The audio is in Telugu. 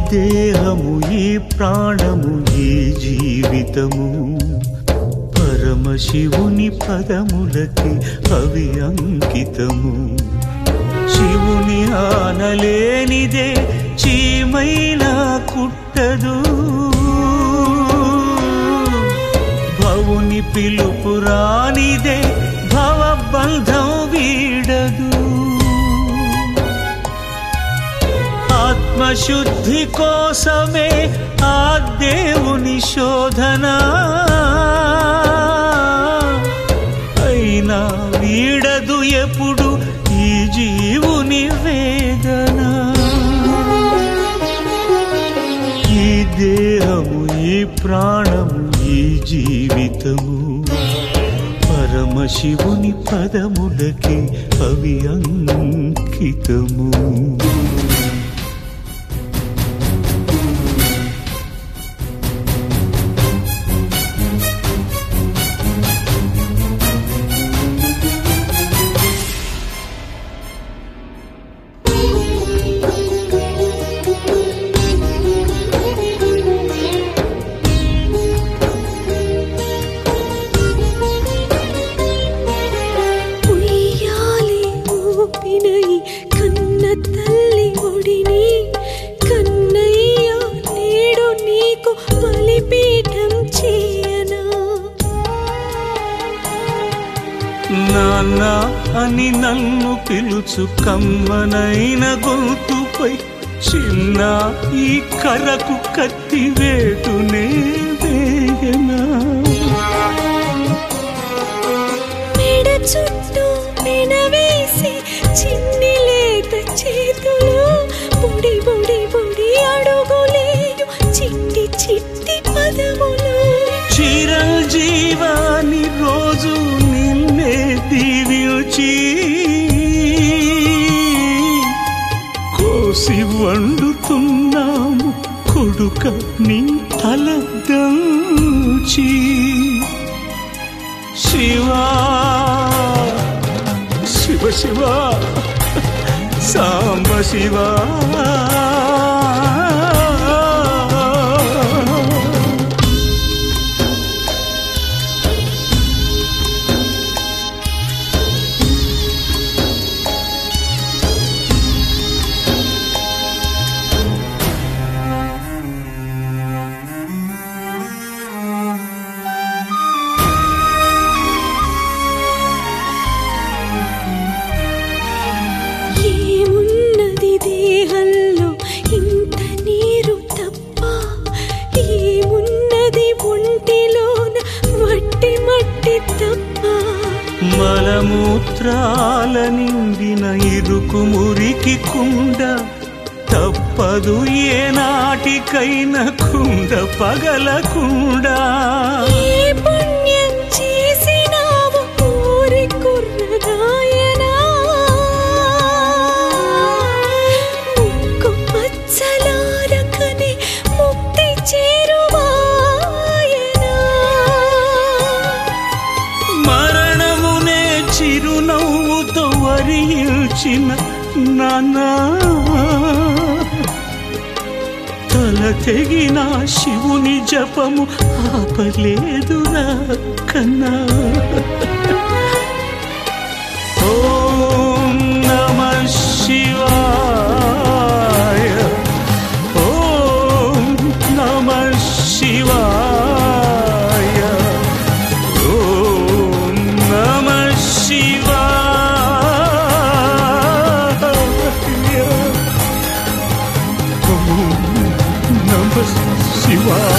దేహము ఈ ప్రాణము ఈ జీవితము పరమశివుని పదములకి అవి అంకితము శివుని ఆనలేనిదే చీమైనా కుట్టదు భవుని పిలుపు రానిదే భవబంధం వీడదు ఆత్మశుద్ధి కోసమే ఆ దేవుని శోధన అయినా వీడదు ఎప్పుడు ఈ జీవుని వేదన ఈ దేహము ఈ ప్రాణము ఈ జీవితము పరమశివుని పదములకి అవి అంకితము ఉయ్యాలి ఊపినై కన్న తల్లి ఒడిని కన్నయ్య నేడు నీకు బలిపీఠం చేయనా నాన్న అని నన్ను పిలుచు కమ్మనైన గొంతుపై చిన్న ఈ కరకు కత్తి వేటునే వేయనా మెడ చుట్టూ మెనవేసి చిన్ని లేత చేతులు బుడి బుడి బుడి అడుగులేయు చిట్టి చిట్టి పదములు చిరంజీవాని రోజు నిన్నే దీవించి కోసి వండుతున్నాము కొడుక నీ తల దంచి శివా శివ శివ సాంబ శివా ఏమున్నది దేహంలో ఇంత నీరు తప్ప ఏమున్నది ఒంటిలోన మట్టి మట్టి తప్ప మలమూత్రాల నిండిన ఇరుకు మురికి కుండ తప్పదు ఏ నాటికైనా కుండ పగలకుండా ఏ పుణ్యం చేసినావు ఊరి కుర్రగాయనా ముక్కు మచ్చలారకనే ముక్తి చేరువాయనా మరణమునే చిరునవ్వుతో వరించిన నానా తల తెగిన శివుని జపము ఆపలేదురా కన్నా ఓం నమ శివాయ ఓం నమ శివాయ ఓం నమ శివాయ ఓం నమ శివాయ